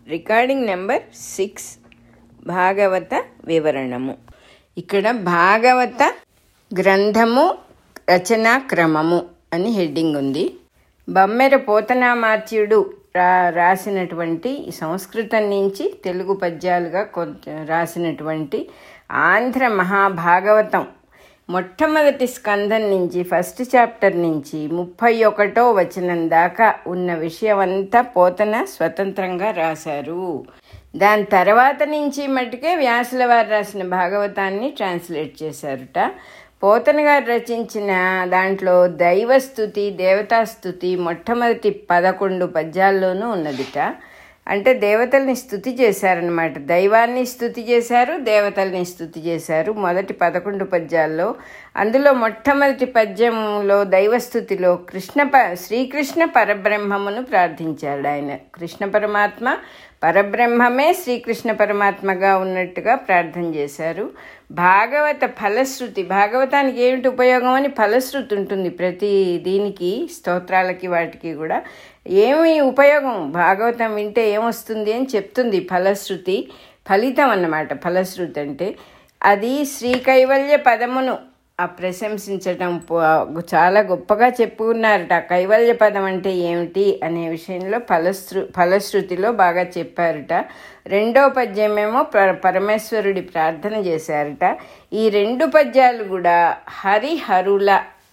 recording number six భాగవత వివరణము ఇక్కడ భాగవత గ్రంథము రచనా క్రమము అని హెడ్డింగ్ ఉంది బమ్మెర పోతనామాత్యుడు రా రాసినటువంటి సంస్కృతం నుంచి తెలుగు పద్యాలుగా కొంత రాసినటువంటి ఆంధ్ర మహాభాగవతం మొట్టమొదటి స్కందం నుంచి ఫస్ట్ చాప్టర్ నుంచి ముప్పై ఒకటో వచనం దాకా ఉన్న విషయమంతా పోతన స్వతంత్రంగా రాశారు దాని తర్వాత నుంచి మటుకే వ్యాసుల వారు రాసిన భాగవతాన్ని ట్రాన్స్లేట్ చేశారుట పోతన గారు రచించిన దాంట్లో దైవస్థుతి దేవతాస్థుతి మొట్టమొదటి పదకొండు పద్యాల్లోనూ ఉన్నదిట అంటే దేవతల్ని స్థుతి చేశారనమాట దైవాన్ని స్థుతి చేశారు దేవతల్ని స్థుతి చేశారు మొదటి పదకొండు పద్యాల్లో అందులో మొట్టమొదటి పద్యంలో దైవస్థుతిలో కృష్ణ ప శ్రీకృష్ణ పరబ్రహ్మమును ప్రార్థించాడు ఆయన కృష్ణ పరమాత్మ పరబ్రహ్మమే శ్రీకృష్ణ పరమాత్మగా ఉన్నట్టుగా ప్రార్థన చేశారు భాగవత ఫలశ్రుతి భాగవతానికి ఏమిటి ఉపయోగం అని ఫలశ్రుతి ఉంటుంది ప్రతి దీనికి స్తోత్రాలకి వాటికి కూడా ఏమి ఉపయోగం భాగవతం వింటే ఏమొస్తుంది అని చెప్తుంది ఫలశ్రుతి ఫలితం అన్నమాట ఫలశ్రుతి అంటే అది శ్రీ కైవల్య పదమును ఆ ప్రశంసించటం చాలా గొప్పగా చెప్పుకున్నారట ఆ కైవల్య పదం అంటే ఏమిటి అనే విషయంలో ఫలశ్రు ఫలశ్రుతిలో బాగా చెప్పారట రెండో పద్యమేమో పరమేశ్వరుడి ప్రార్థన చేశారట ఈ రెండు పద్యాలు కూడా హరిహరుల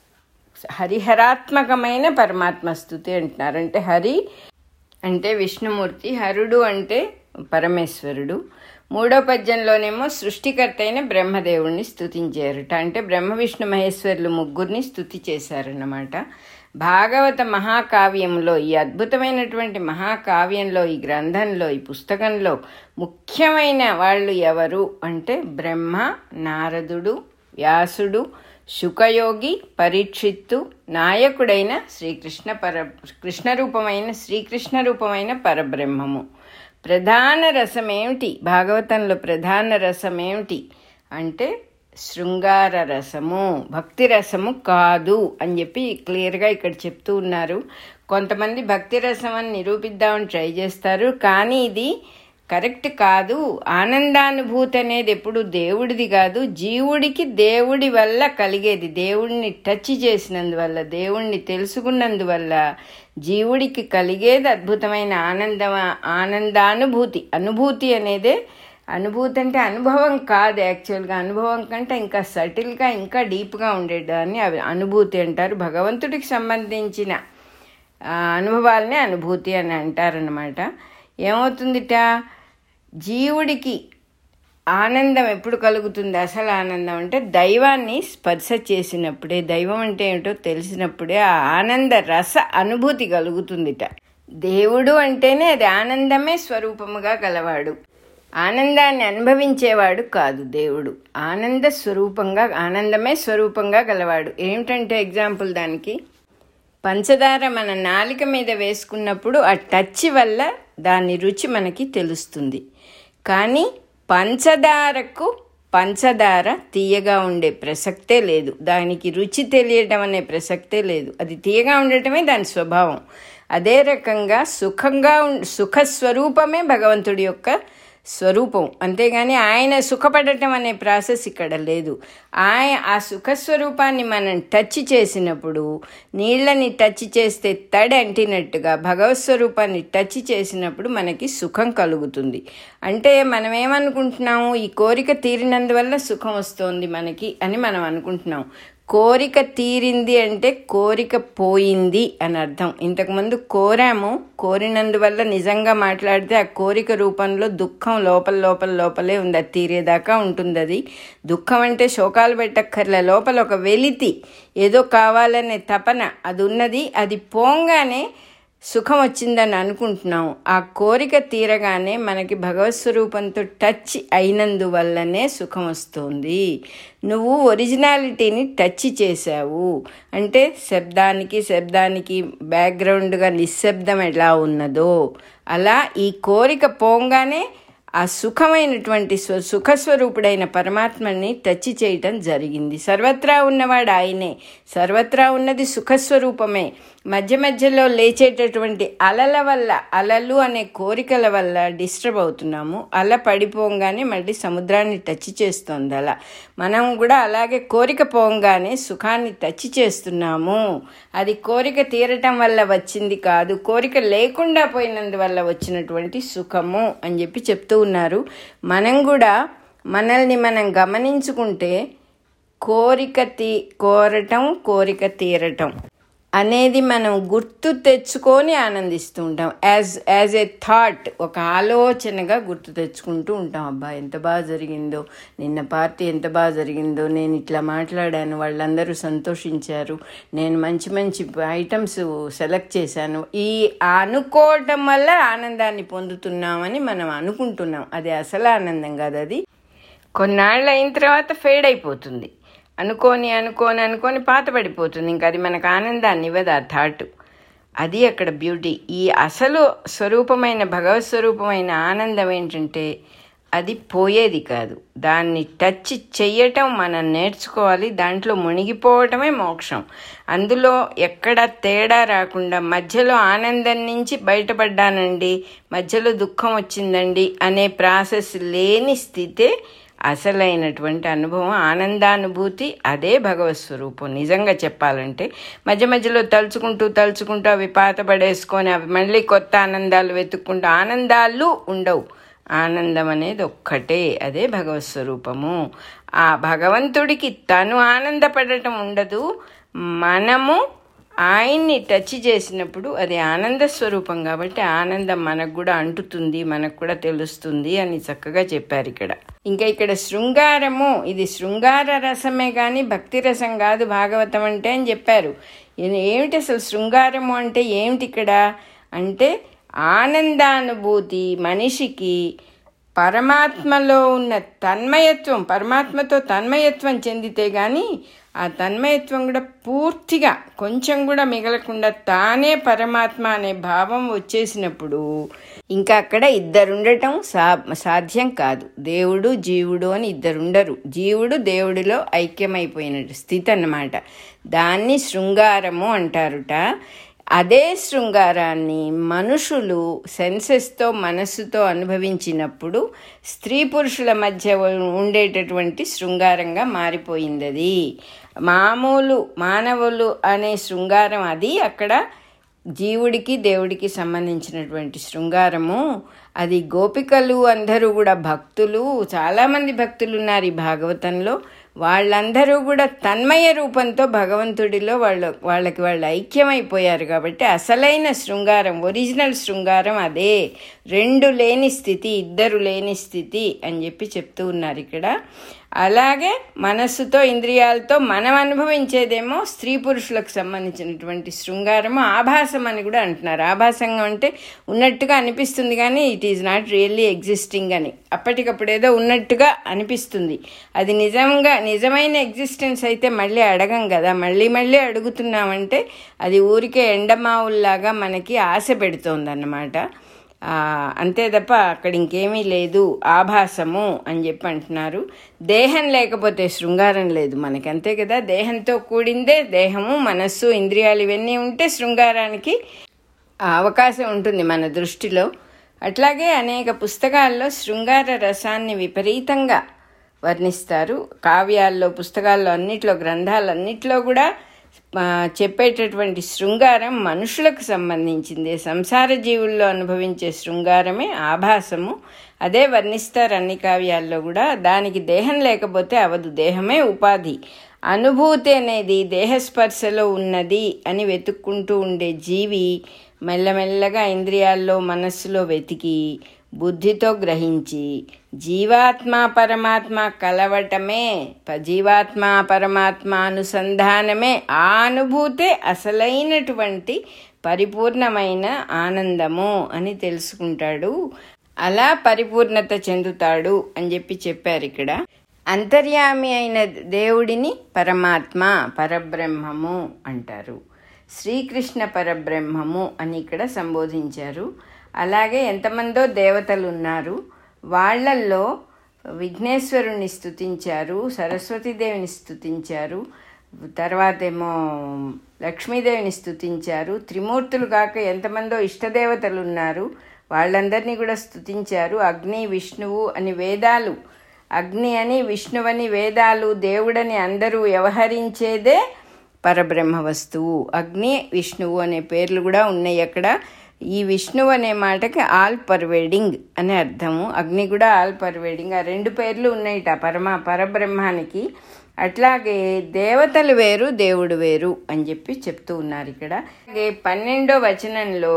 హరిహరాత్మకమైన పరమాత్మ స్థుతి అంటున్నారు అంటే హరి అంటే విష్ణుమూర్తి హరుడు అంటే పరమేశ్వరుడు మూడో పద్యంలోనేమో సృష్టికర్త అయిన బ్రహ్మదేవుణ్ణి స్థుతించారట అంటే బ్రహ్మ విష్ణు మహేశ్వరులు ముగ్గురిని స్థుతి చేశారన్నమాట భాగవత మహాకావ్యంలో ఈ అద్భుతమైనటువంటి మహాకావ్యంలో ఈ గ్రంథంలో ఈ పుస్తకంలో ముఖ్యమైన వాళ్ళు ఎవరు అంటే బ్రహ్మ నారదుడు వ్యాసుడు శుకయోగి పరీక్షిత్తు నాయకుడైన శ్రీకృష్ణ పర కృష్ణ రూపమైన శ్రీకృష్ణ రూపమైన పరబ్రహ్మము ప్రధాన రసం ఏమిటి భాగవతంలో ప్రధాన రసం ఏమిటి అంటే శృంగార రసము భక్తి రసము కాదు అని చెప్పి క్లియర్గా ఇక్కడ చెప్తూ ఉన్నారు కొంతమంది భక్తి రసం అని నిరూపిద్దామని ట్రై చేస్తారు కానీ ఇది కరెక్ట్ కాదు ఆనందానుభూతి అనేది ఎప్పుడు దేవుడిది కాదు జీవుడికి దేవుడి వల్ల కలిగేది దేవుడిని టచ్ చేసినందువల్ల దేవుణ్ణి తెలుసుకున్నందువల్ల జీవుడికి కలిగేది అద్భుతమైన ఆనందం ఆనందానుభూతి అనుభూతి అనేదే అనుభూతి అంటే అనుభవం కాదు యాక్చువల్గా అనుభవం కంటే ఇంకా సటిల్గా ఇంకా డీప్గా ఉండేదాన్ని అవి అనుభూతి అంటారు భగవంతుడికి సంబంధించిన అనుభవాలనే అనుభూతి అని అంటారనమాట ఏమవుతుందిట జీవుడికి ఆనందం ఎప్పుడు కలుగుతుంది అసలు ఆనందం అంటే దైవాన్ని స్పర్శ చేసినప్పుడే దైవం అంటే ఏమిటో తెలిసినప్పుడే ఆ ఆనంద రస అనుభూతి కలుగుతుందిట దేవుడు అంటేనే అది ఆనందమే స్వరూపముగా గలవాడు ఆనందాన్ని అనుభవించేవాడు కాదు దేవుడు ఆనంద స్వరూపంగా ఆనందమే స్వరూపంగా గలవాడు ఏమిటంటే ఎగ్జాంపుల్ దానికి పంచదార మన నాలిక మీద వేసుకున్నప్పుడు ఆ టచ్ వల్ల దాని రుచి మనకి తెలుస్తుంది కానీ పంచదారకు పంచదార తీయగా ఉండే ప్రసక్తే లేదు దానికి రుచి తెలియటం అనే ప్రసక్తే లేదు అది తీయగా ఉండటమే దాని స్వభావం అదే రకంగా సుఖంగా సుఖస్వరూపమే భగవంతుడి యొక్క స్వరూపం అంతేగాని ఆయన సుఖపడటం అనే ప్రాసెస్ ఇక్కడ లేదు ఆయన ఆ సుఖస్వరూపాన్ని మనం టచ్ చేసినప్పుడు నీళ్ళని టచ్ చేస్తే తడి అంటినట్టుగా భగవత్ స్వరూపాన్ని టచ్ చేసినప్పుడు మనకి సుఖం కలుగుతుంది అంటే మనం ఏమనుకుంటున్నాము ఈ కోరిక తీరినందువల్ల సుఖం వస్తుంది మనకి అని మనం అనుకుంటున్నాం కోరిక తీరింది అంటే కోరిక పోయింది అని అర్థం ఇంతకుముందు కోరాము కోరినందువల్ల నిజంగా మాట్లాడితే ఆ కోరిక రూపంలో దుఃఖం లోపల లోపల లోపలే ఉంది అది తీరేదాకా ఉంటుంది అది దుఃఖం అంటే శోకాలు పెట్టక్కర్లే లోపల ఒక వెలితి ఏదో కావాలనే తపన అది ఉన్నది అది పోంగానే సుఖం వచ్చిందని అనుకుంటున్నాం ఆ కోరిక తీరగానే మనకి భగవత్ స్వరూపంతో టచ్ అయినందువల్లనే సుఖం వస్తుంది నువ్వు ఒరిజినాలిటీని టచ్ చేశావు అంటే శబ్దానికి శబ్దానికి బ్యాక్గ్రౌండ్గా నిశ్శబ్దం ఎలా ఉన్నదో అలా ఈ కోరిక పోంగానే ఆ సుఖమైనటువంటి స్వ సుఖస్వరూపుడైన పరమాత్మని టచ్ చేయటం జరిగింది సర్వత్రా ఉన్నవాడు ఆయనే సర్వత్రా ఉన్నది సుఖస్వరూపమే మధ్య మధ్యలో లేచేటటువంటి అలల వల్ల అలలు అనే కోరికల వల్ల డిస్టర్బ్ అవుతున్నాము అల పడిపోగానే మళ్ళీ సముద్రాన్ని టచ్ చేస్తోంది అలా మనం కూడా అలాగే కోరిక పోగానే సుఖాన్ని టచ్ చేస్తున్నాము అది కోరిక తీరటం వల్ల వచ్చింది కాదు కోరిక లేకుండా పోయినందువల్ల వచ్చినటువంటి సుఖము అని చెప్పి చెప్తూ ఉన్నారు మనం కూడా మనల్ని మనం గమనించుకుంటే కోరిక తీ కోరటం కోరిక తీరటం అనేది మనం గుర్తు తెచ్చుకొని ఆనందిస్తూ ఉంటాం యాజ్ యాజ్ ఏ థాట్ ఒక ఆలోచనగా గుర్తు తెచ్చుకుంటూ ఉంటాం అబ్బా ఎంత బాగా జరిగిందో నిన్న పార్టీ ఎంత బాగా జరిగిందో నేను ఇట్లా మాట్లాడాను వాళ్ళందరూ సంతోషించారు నేను మంచి మంచి ఐటమ్స్ సెలెక్ట్ చేశాను ఈ అనుకోవటం వల్ల ఆనందాన్ని పొందుతున్నామని మనం అనుకుంటున్నాం అది అసలు ఆనందం కాదు అది కొన్నాళ్ళు అయిన తర్వాత ఫేడ్ అయిపోతుంది అనుకోని అనుకోని అనుకోని పాత పడిపోతుంది ఇంకా అది మనకు ఆనందాన్ని ఇవ్వదు ఆ థాట్ అది అక్కడ బ్యూటీ ఈ అసలు స్వరూపమైన భగవత్ స్వరూపమైన ఆనందం ఏంటంటే అది పోయేది కాదు దాన్ని టచ్ చెయ్యటం మనం నేర్చుకోవాలి దాంట్లో మునిగిపోవటమే మోక్షం అందులో ఎక్కడ తేడా రాకుండా మధ్యలో ఆనందం నుంచి బయటపడ్డానండి మధ్యలో దుఃఖం వచ్చిందండి అనే ప్రాసెస్ లేని స్థితే అసలైనటువంటి అనుభవం ఆనందానుభూతి అదే భగవత్ స్వరూపం నిజంగా చెప్పాలంటే మధ్య మధ్యలో తలుచుకుంటూ తలుచుకుంటూ అవి పాతపడేసుకొని అవి మళ్ళీ కొత్త ఆనందాలు వెతుక్కుంటూ ఆనందాలు ఉండవు ఆనందం అనేది ఒక్కటే అదే భగవత్ స్వరూపము ఆ భగవంతుడికి తను ఆనందపడటం ఉండదు మనము ఆయన్ని టచ్ చేసినప్పుడు అది ఆనంద స్వరూపం కాబట్టి ఆనందం మనకు కూడా అంటుతుంది మనకు కూడా తెలుస్తుంది అని చక్కగా చెప్పారు ఇక్కడ ఇంకా ఇక్కడ శృంగారము ఇది శృంగార రసమే కానీ భక్తి రసం కాదు భాగవతం అంటే అని చెప్పారు ఏమిటి అసలు శృంగారము అంటే ఏమిటి ఇక్కడ అంటే ఆనందానుభూతి మనిషికి పరమాత్మలో ఉన్న తన్మయత్వం పరమాత్మతో తన్మయత్వం చెందితే గాని ఆ తన్మయత్వం కూడా పూర్తిగా కొంచెం కూడా మిగలకుండా తానే పరమాత్మ అనే భావం వచ్చేసినప్పుడు ఇంకా అక్కడ ఇద్దరుండటం సా సాధ్యం కాదు దేవుడు జీవుడు అని ఇద్దరుండరు జీవుడు దేవుడిలో ఐక్యమైపోయిన స్థితి అన్నమాట దాన్ని శృంగారము అంటారుట అదే శృంగారాన్ని మనుషులు సెన్సెస్తో మనస్సుతో అనుభవించినప్పుడు స్త్రీ పురుషుల మధ్య ఉండేటటువంటి శృంగారంగా మారిపోయింది అది మామూలు మానవులు అనే శృంగారం అది అక్కడ జీవుడికి దేవుడికి సంబంధించినటువంటి శృంగారము అది గోపికలు అందరూ కూడా భక్తులు చాలామంది భక్తులు ఉన్నారు ఈ భాగవతంలో వాళ్ళందరూ కూడా తన్మయ రూపంతో భగవంతుడిలో వాళ్ళ వాళ్ళకి వాళ్ళు ఐక్యమైపోయారు కాబట్టి అసలైన శృంగారం ఒరిజినల్ శృంగారం అదే రెండు లేని స్థితి ఇద్దరు లేని స్థితి అని చెప్పి చెప్తూ ఉన్నారు ఇక్కడ అలాగే మనస్సుతో ఇంద్రియాలతో మనం అనుభవించేదేమో స్త్రీ పురుషులకు సంబంధించినటువంటి శృంగారము ఆభాసం అని కూడా అంటున్నారు ఆభాసంగా అంటే ఉన్నట్టుగా అనిపిస్తుంది కానీ it is not really existing అని అప్పటికప్పుడు ఏదో ఉన్నట్టుగా అనిపిస్తుంది అది నిజంగా నిజమైన ఎగ్జిస్టెన్స్ అయితే మళ్ళీ అడగం కదా మళ్ళీ మళ్ళీ అడుగుతున్నామంటే అది ఊరికే ఎండమావుల్లాగా మనకి ఆశ పెడుతోంది అన్నమాట అంతే తప్ప అక్కడ ఇంకేమీ లేదు ఆభాసము అని చెప్పి అంటున్నారు దేహం లేకపోతే శృంగారం లేదు మనకి అంతే కదా దేహంతో కూడిందే దేహము మనస్సు ఇంద్రియాలు ఇవన్నీ ఉంటే శృంగారానికి అవకాశం ఉంటుంది మన దృష్టిలో అట్లాగే అనేక పుస్తకాల్లో శృంగార రసాన్ని విపరీతంగా వర్ణిస్తారు కావ్యాల్లో పుస్తకాల్లో అన్నిట్లో గ్రంథాలన్నిట్లో కూడా చెప్పేటటువంటి శృంగారం మనుషులకు సంబంధించింది సంసార జీవుల్లో అనుభవించే శృంగారమే ఆభాసము అదే వర్ణిస్తారు అన్ని కావ్యాల్లో కూడా దానికి దేహం లేకపోతే అవదు దేహమే ఉపాధి అనుభూతి అనేది దేహస్పర్శలో ఉన్నది అని వెతుక్కుంటూ ఉండే జీవి మెల్లమెల్లగా ఇంద్రియాల్లో మనస్సులో వెతికి బుద్ధితో గ్రహించి జీవాత్మ పరమాత్మ కలవటమే జీవాత్మ పరమాత్మ అనుసంధానమే ఆ అనుభూతే అసలైనటువంటి పరిపూర్ణమైన ఆనందము అని తెలుసుకుంటాడు అలా పరిపూర్ణత చెందుతాడు అని చెప్పి చెప్పారు ఇక్కడ అంతర్యామి అయిన దేవుడిని పరమాత్మ పరబ్రహ్మము అంటారు శ్రీకృష్ణ పరబ్రహ్మము అని ఇక్కడ సంబోధించారు అలాగే ఎంతమందో దేవతలు ఉన్నారు వాళ్ళల్లో విఘ్నేశ్వరుణ్ణి స్తుతించారు సరస్వతీదేవిని స్తుతించారు తర్వాత ఏమో లక్ష్మీదేవిని స్తుతించారు త్రిమూర్తులు కాక ఎంతమందో ఇష్టదేవతలు ఉన్నారు వాళ్ళందరినీ కూడా స్తుతించారు అగ్ని విష్ణువు అని వేదాలు అగ్ని అని విష్ణువని వేదాలు దేవుడని అందరూ వ్యవహరించేదే పరబ్రహ్మ వస్తువు అగ్ని విష్ణువు అనే పేర్లు కూడా ఉన్నాయి అక్కడ ఈ విష్ణువు అనే మాటకి ఆల్ పర్వేడింగ్ అనే అర్థము అగ్ని కూడా ఆల్ పర్వేడింగ్ ఆ రెండు పేర్లు ఉన్నాయిట పరమ పరబ్రహ్మానికి అట్లాగే దేవతలు వేరు దేవుడు వేరు అని చెప్పి చెప్తూ ఉన్నారు ఇక్కడ అలాగే పన్నెండో వచనంలో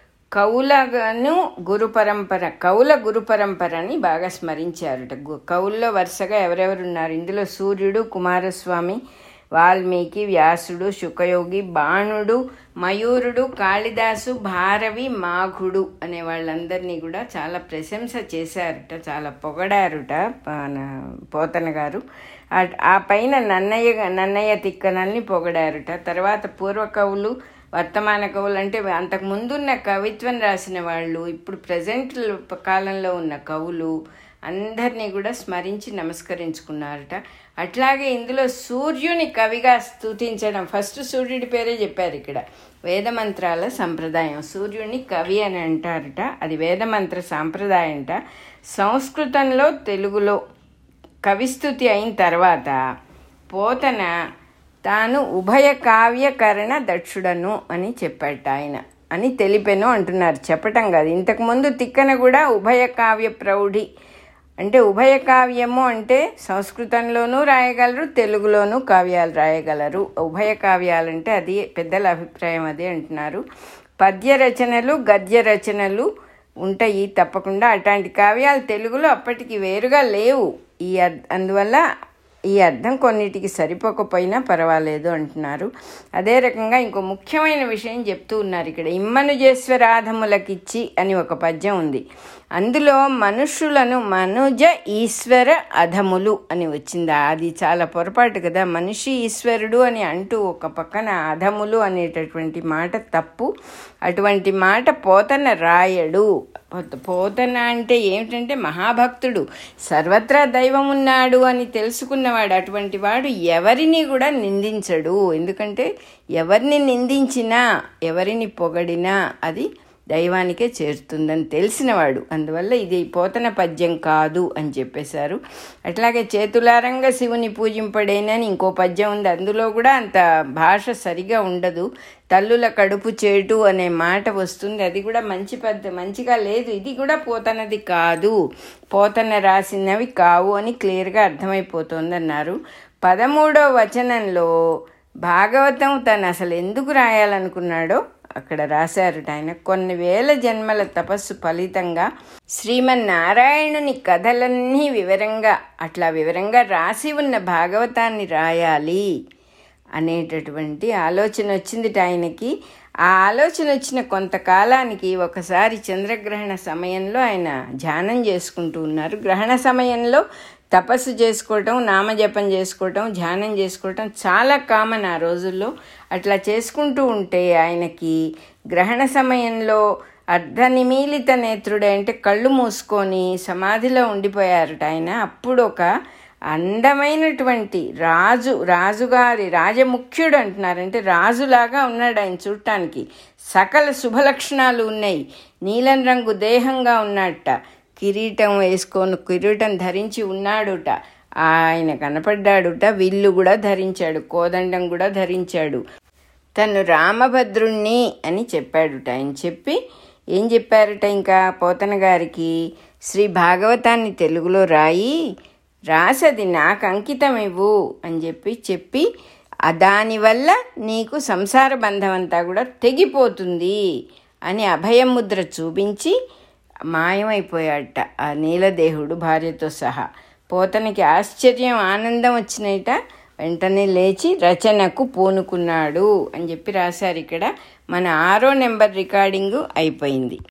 కౌలను గురు పరంపర కౌల గురు పరంపరని బాగా స్మరించారుట గు- కౌల్లో వరుసగా ఎవరెవరు ఉన్నారు ఇందులో సూర్యుడు కుమారస్వామి వాల్మీకి వ్యాసుడు శుకయోగి బాణుడు మయూరుడు కాళిదాసు భారవి మాఘుడు అనే వాళ్ళందరినీ కూడా చాలా ప్రశంస చేశారుట చాలా పొగడారుట మన పోతన గారు ఆ- ఆ పైన నన్నయ్య నన్నయ్య తిక్కనల్ని పొగడారుట తర్వాత పూర్వ కవులు వర్తమాన కవులు అంటే అంతకు ముందున్న కవిత్వం రాసిన వాళ్ళు ఇప్పుడు ప్రజెంట్ కాలంలో ఉన్న కవులు అందరినీ కూడా స్మరించి నమస్కరించుకున్నారట అట్లాగే ఇందులో సూర్యుని కవిగా స్తుతించడం ఫస్ట్ సూర్యుడి పేరే చెప్పారు ఇక్కడ వేదమంత్రాల సంప్రదాయం సూర్యుని కవి అని అంటారట అది వేదమంత్ర సాంప్రదాయంట సంస్కృతంలో తెలుగులో కవిస్తుతి అయిన తర్వాత పోతన తాను ఉభయ కావ్యకరణ దక్షుడను అని చెప్పాట ఆయన అని తెలిపెను అంటున్నారు చెప్పటం కాదు ఇంతకుముందు తిక్కన కూడా ఉభయ కావ్య ప్రౌఢి అంటే ఉభయ కావ్యము అంటే సంస్కృతంలోనూ రాయగలరు తెలుగులోనూ కావ్యాలు రాయగలరు ఉభయ కావ్యాలంటే అది పెద్దల అభిప్రాయం అదే అంటున్నారు పద్య రచనలు గద్య రచనలు ఉంటాయి తప్పకుండా అట్లాంటి కావ్యాలు తెలుగులో అప్పటికి వేరుగా లేవు ఈ అద్- అందువల్ల ఈ అర్థం కొన్నిటికి సరిపోకపోయినా పర్వాలేదు అంటున్నారు అదే రకంగా ఇంకో ముఖ్యమైన విషయం చెప్తూ ఉన్నారు ఇక్కడ ఇమ్మనుజేశ్వరాధములకిచ్చి అని ఒక పద్యం ఉంది అందులో మనుషులను మనుజ ఈశ్వర అధములు అని వచ్చింది అది చాలా పొరపాటు కదా మనిషి ఈశ్వరుడు అని అంటూ ఒక పక్కన అధములు అనేటటువంటి మాట తప్పు అటువంటి మాట పోతన రాయడు పోత- పోతన అంటే ఏమిటంటే మహాభక్తుడు సర్వత్రా దైవం ఉన్నాడు అని తెలుసుకున్నవాడు అటువంటి వాడు ఎవరిని కూడా నిందించడు ఎందుకంటే ఎవరిని నిందించినా ఎవరిని పొగడినా అది దైవానికే చేరుతుందని తెలిసినవాడు అందువల్ల ఇది పోతన పద్యం కాదు అని చెప్పేశారు అట్లాగే చేతులారంగా శివుని పూజింపడేనని ఇంకో పద్యం ఉంది అందులో కూడా అంత భాష సరిగా ఉండదు తల్లుల కడుపు చేటు అనే మాట వస్తుంది అది కూడా మంచి పద్ధ మంచిగా లేదు ఇది కూడా పోతనది కాదు పోతన రాసినవి కావు అని క్లియర్గా అర్థమైపోతుంది అన్నారు పదమూడో వచనంలో భాగవతం తను అసలు ఎందుకు రాయాలనుకున్నాడో అక్కడ రాశారుట ఆయన కొన్ని వేల జన్మల తపస్సు ఫలితంగా శ్రీమన్నారాయణుని కథలన్నీ వివరంగా అట్లా వివరంగా రాసి ఉన్న భాగవతాన్ని రాయాలి అనేటటువంటి ఆలోచన వచ్చిందిట ఆయనకి ఆ ఆలోచన వచ్చిన కొంతకాలానికి ఒకసారి చంద్రగ్రహణ సమయంలో ఆయన ధ్యానం చేసుకుంటూ ఉన్నారు గ్రహణ సమయంలో తపస్సు చేసుకోవటం నామజపం చేసుకోవటం ధ్యానం చేసుకోవటం చాలా కామన్ ఆ రోజుల్లో అట్లా చేసుకుంటూ ఉంటే ఆయనకి గ్రహణ సమయంలో అర్ధనిమీలిత నేత్రుడే అంటే కళ్ళు మూసుకొని సమాధిలో ఉండిపోయారట ఆయన అప్పుడు ఒక అందమైనటువంటి రాజు రాజుగారి రాజముఖ్యుడు అంటున్నారంటే రాజులాగా ఉన్నాడు ఆయన చూడటానికి సకల శుభలక్షణాలు ఉన్నాయి నీలం రంగు దేహంగా ఉన్నట్ట కిరీటం వేసుకొని కిరీటం ధరించి ఉన్నాడుట ఆయన కనపడ్డాడుట విల్లు కూడా ధరించాడు కోదండం కూడా ధరించాడు తను రామభద్రుణ్ణి అని చెప్పాడుట ఆయన చెప్పి ఏం చెప్పారట ఇంకా పోతన గారికి శ్రీ భాగవతాన్ని తెలుగులో రాయి రాసది నాకు అంకితం ఇవ్వు అని చెప్పి చెప్పి ఆ దానివల్ల నీకు సంసార బంధం అంతా కూడా తెగిపోతుంది అని అభయముద్ర చూపించి మాయమైపోయాడట ఆ నీలదేహుడు భార్యతో సహా పోతనికి ఆశ్చర్యం ఆనందం వచ్చినట వెంటనే లేచి రచనకు పూనుకున్నాడు అని చెప్పి రాశారు ఇక్కడ మన ఆరో నెంబర్ రికార్డింగు అయిపోయింది